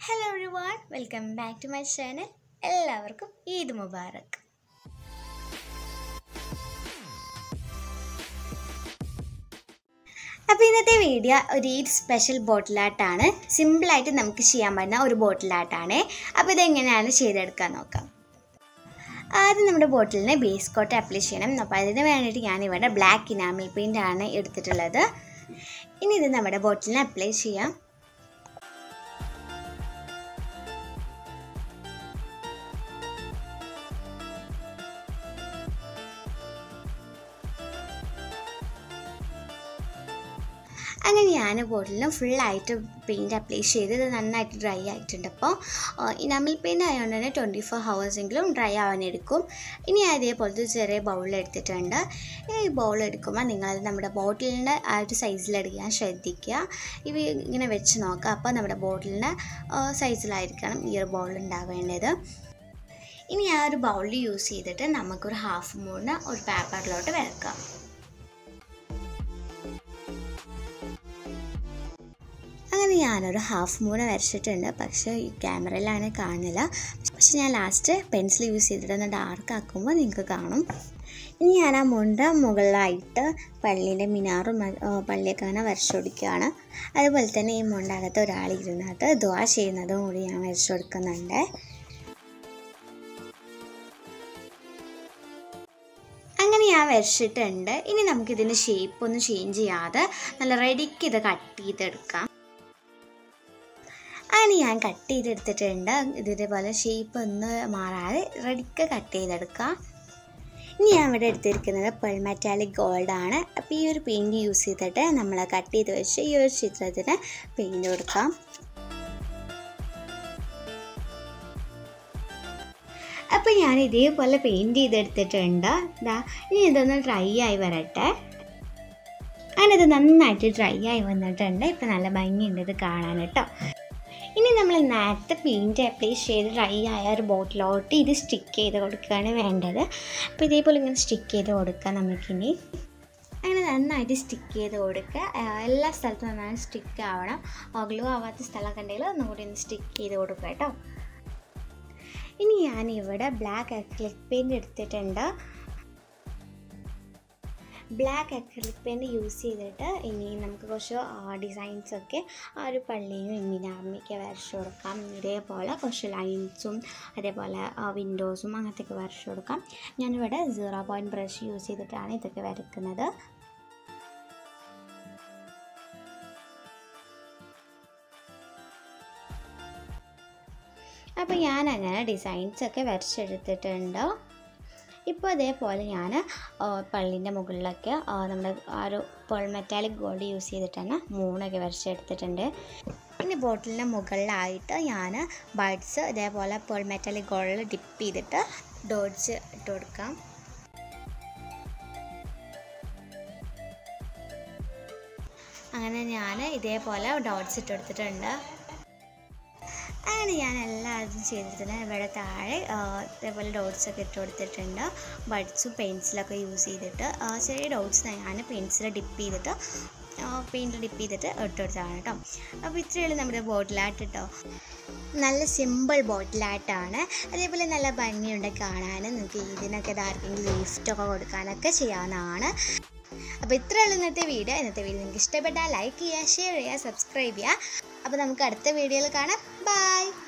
hello everyone welcome back to my channel എല്ലാവർക്കും ഈദ് മുബാറക് അപ്പോൾ ഇന്നത്തെ വീഡിയോ ഒരു ഈദ് സ്പെഷ്യൽ ബോട്ടിലാട്ടാണ് സിമ്പിളായിട്ട് നമുക്ക് ചെയ്യാൻ പറ്റുന്ന ഒരു ബോട്ടിലാട്ടാണ് അപ്പോൾ ഇതെങ്ങനെയാണ് ചെയ്തെടുക്കാൻ നോക്കാം ആദ്യം നമ്മുടെ ബോട്ടിലിന് ബേസ് കോട്ട് അപ്ലൈ ചെയ്യണം അപ്പോൾ അതിന് വേണ്ടിയിട്ട് ഞാനിവിടെ ബ്ലാക്ക് ഇനാമിൽ പെയിൻ്റ് ആണ് എടുത്തിട്ടുള്ളത് ഇനി ഇത് നമ്മുടെ ബോട്ടിലിന് അപ്ലൈ ചെയ്യാം അങ്ങനെ ഞാൻ ബോട്ടിലിന് ഫുള്ളായിട്ട് പെയിൻറ്റ് അപ്ലൈ ചെയ്ത് ഇത് നന്നായിട്ട് ഡ്രൈ ആയിട്ടുണ്ട് അപ്പോൾ ഇനാമിൽ പെയിൻറ്റ് ആയതുകൊണ്ട് തന്നെ ട്വൻറ്റി ഫോർ ഹവേഴ്സെങ്കിലും ഡ്രൈ ആവാനെടുക്കും ഇനി അതേപോലത്തെ ചെറിയ ബൗൾ എടുത്തിട്ടുണ്ട് ഈ ബൗൾ എടുക്കുമ്പോൾ നിങ്ങൾ നമ്മുടെ ബോട്ടിലിൻ്റെ ആ ഒരു സൈസിലെടുക്കാൻ ശ്രദ്ധിക്കുക ഇവ ഇങ്ങനെ വെച്ച് നോക്കുക അപ്പോൾ നമ്മുടെ ബോട്ടിലിൻ്റെ സൈസിലായിരിക്കണം ഈ ഒരു ബൗൾ ഉണ്ടാവേണ്ടത് ഇനി ആ ഒരു ബൗൾ യൂസ് ചെയ്തിട്ട് നമുക്കൊരു ഹാഫ് മൂന്ന് ഒരു പേപ്പറിലോട്ട് വരക്കാം അങ്ങനെ ഞാനൊരു ഹാഫ് മൂണ് വരച്ചിട്ടുണ്ട് പക്ഷേ ഈ ക്യാമറയിലാണ് കാണുന്നില്ല പക്ഷെ ഞാൻ ലാസ്റ്റ് പെൻസിൽ യൂസ് ചെയ്തിട്ട് ഒന്ന് ഡാർക്ക് ആക്കുമ്പോൾ നിങ്ങൾക്ക് കാണും ഇനി ഞാൻ ആ മുണ്ട മുകളിലായിട്ട് പള്ളീൻ്റെ മിനാറും പള്ളിയൊക്കെ അങ്ങനെ വരച്ചു കൊടുക്കുകയാണ് അതുപോലെ തന്നെ ഈ മുണ്ടകത്ത് ഒരാൾ ഇരുന്നിട്ട് ദ്വാ ചെയ്യുന്നതും കൂടി ഞാൻ വരച്ചു കൊടുക്കുന്നുണ്ട് അങ്ങനെ ഞാൻ വരച്ചിട്ടുണ്ട് ഇനി നമുക്കിതിൻ്റെ ഷേപ്പ് ഒന്ന് ചേഞ്ച് ചെയ്യാതെ നല്ല റെഡിക്ക് ഇത് കട്ട് ചെയ്തെടുക്കാം അങ്ങനെ ഞാൻ കട്ട് ചെയ്തെടുത്തിട്ടുണ്ട് ഇതേപോലെ ഷേപ്പ് ഒന്ന് മാറാതെ റെഡിക്ക് കട്ട് ചെയ്തെടുക്കാം ഇനി ഞാൻ ഇവിടെ എടുത്തിരിക്കുന്നത് പെൾ മെറ്റാലിക് ഗോൾഡാണ് അപ്പോൾ ഈ ഒരു പെയിൻറ്റ് യൂസ് ചെയ്തിട്ട് നമ്മൾ കട്ട് ചെയ്ത് വെച്ച് ഈ ഒരു ചിത്രത്തിന് പെയിൻറ്റ് കൊടുക്കാം അപ്പോൾ ഞാൻ ഇതേപോലെ പെയിൻറ്റ് ചെയ്തെടുത്തിട്ടുണ്ട് ഇതാ ഇനി ഇതൊന്ന് ഡ്രൈ ആയി വരട്ടെ അങ്ങനെ ഇത് നന്നായിട്ട് ഡ്രൈ ആയി വന്നിട്ടുണ്ട് ഇപ്പം നല്ല ഭംഗിയുണ്ട് ഇത് കാണാൻ കേട്ടോ ഇനി നമ്മൾ നേരത്തെ പെയിൻറ്റ് അപ്ലൈ ചെയ്ത് ഡ്രൈ ആയ ഒരു ബോട്ടിലോട്ട് ഇത് സ്റ്റിക്ക് ചെയ്ത് കൊടുക്കുകയാണ് വേണ്ടത് അപ്പോൾ ഇതേപോലെ ഇങ്ങനെ സ്റ്റിക്ക് ചെയ്ത് കൊടുക്കുക നമുക്കിനി അങ്ങനെ നന്നായിട്ട് സ്റ്റിക്ക് ചെയ്ത് കൊടുക്കുക എല്ലാ സ്ഥലത്തും നന്നായി സ്റ്റിക്ക് ആവണം ഗ്ലൂ ആവാത്ത സ്ഥലമൊക്കെ ഉണ്ടെങ്കിൽ ഒന്നും കൂടി ഒന്ന് സ്റ്റിക്ക് ചെയ്ത് കൊടുക്കുക കേട്ടോ ഇനി ഞാനിവിടെ ബ്ലാക്ക് അക്രിലിക് പെയിൻറ്റ് എടുത്തിട്ടുണ്ട് ബ്ലാക്ക് അക്രിലിക് പെയിൻറ്റ് യൂസ് ചെയ്തിട്ട് ഇനി നമുക്ക് കുറച്ച് ഡിസൈൻസ് ഒക്കെ ആ ഒരു പള്ളിയും മിനാമിയൊക്കെ വരച്ചു കൊടുക്കാം ഇതേപോലെ കുറച്ച് ലൈൻസും അതേപോലെ വിൻഡോസും അങ്ങനത്തെയൊക്കെ വരച്ചു കൊടുക്കാം ഞാനിവിടെ സീറോ പോയിൻറ്റ് ബ്രഷ് യൂസ് ചെയ്തിട്ടാണ് ഇതൊക്കെ വരയ്ക്കുന്നത് അപ്പോൾ ഞാൻ അങ്ങനെ ഡിസൈൻസ് ഒക്കെ വരച്ചെടുത്തിട്ടുണ്ട് ഇപ്പോൾ അതേപോലെ ഞാൻ പള്ളിൻ്റെ മുകളിലൊക്കെ നമ്മുടെ ആ ഒരു പേൾ മെറ്റാലിക് ഗോൾഡ് യൂസ് ചെയ്തിട്ടാണ് മൂണൊക്കെ വരച്ചെടുത്തിട്ടുണ്ട് ഇനി ബോട്ടിലിൻ്റെ മുകളിലായിട്ട് ഞാൻ ബഡ്സ് ഇതേപോലെ പേൾ മെറ്റാലിക് ഗോൾഡിൽ ഡിപ്പ് ചെയ്തിട്ട് ഡോട്ട്സ് ഇട്ട് കൊടുക്കാം അങ്ങനെ ഞാൻ ഇതേപോലെ ഡോട്ട്സ് ഇട്ട് കൊടുത്തിട്ടുണ്ട് അങ്ങനെ ഞാൻ എല്ലാതും ചെയ്തിട്ടുണ്ട് ഇവിടെ താഴെ ഇതേപോലെ ഡോട്ട്സ് ഒക്കെ ഇട്ട് കൊടുത്തിട്ടുണ്ട് ബഡ്സും പെൻസിലൊക്കെ യൂസ് ചെയ്തിട്ട് ചെറിയ ഡോട്ട്സ് ഞാൻ പെൻസിൽ ഡിപ്പ് ചെയ്തിട്ട് പെയിൻറ്റ് ഡിപ്പ് ചെയ്തിട്ട് ഇട്ട് കൊടുത്തതാണ് കേട്ടോ അപ്പോൾ ഇത്രയുള്ളൂ നമ്മുടെ ബോട്ടിലാട്ട് കേട്ടോ നല്ല സിമ്പിൾ ബോട്ടിലായിട്ടാണ് അതേപോലെ നല്ല ഭംഗിയുണ്ട് കാണാൻ നിങ്ങൾക്ക് ഇതിനൊക്കെ ആർക്കെങ്കിലും ഗിഫ്റ്റൊക്കെ കൊടുക്കാനൊക്കെ ചെയ്യാവുന്നതാണ് അപ്പോൾ ഇത്രയുള്ള ഇന്നത്തെ വീഡിയോ ഇന്നത്തെ വീഡിയോ നിങ്ങൾക്ക് ഇഷ്ടപ്പെട്ടാൽ ലൈക്ക് ചെയ്യുക ഷെയർ ചെയ്യുക സബ്സ്ക്രൈബ് ചെയ്യുക അപ്പോൾ നമുക്ക് അടുത്ത വീഡിയോയിൽ കാണാം ബൈ